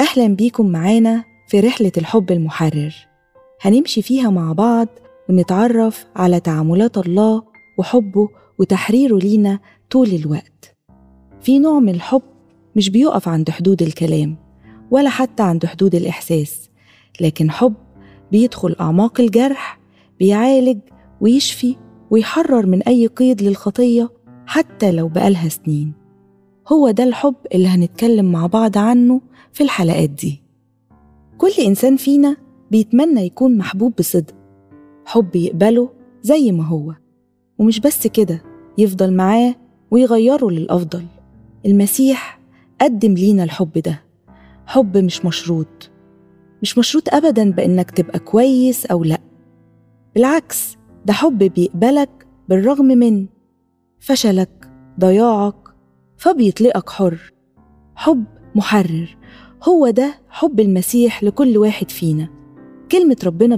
أهلا بيكم معانا في رحلة الحب المحرر هنمشي فيها مع بعض ونتعرف على تعاملات الله وحبه وتحريره لينا طول الوقت في نوع من الحب مش بيقف عند حدود الكلام ولا حتى عند حدود الإحساس لكن حب بيدخل أعماق الجرح بيعالج ويشفي ويحرر من أي قيد للخطية حتى لو بقالها سنين هو ده الحب اللي هنتكلم مع بعض عنه في الحلقات دي كل إنسان فينا بيتمنى يكون محبوب بصدق حب يقبله زي ما هو ومش بس كده يفضل معاه ويغيره للأفضل المسيح قدم لينا الحب ده حب مش مشروط مش مشروط أبدا بإنك تبقى كويس أو لأ بالعكس ده حب بيقبلك بالرغم من فشلك ضياعك فبيطلقك حر حب محرر هو ده حب المسيح لكل واحد فينا كلمة ربنا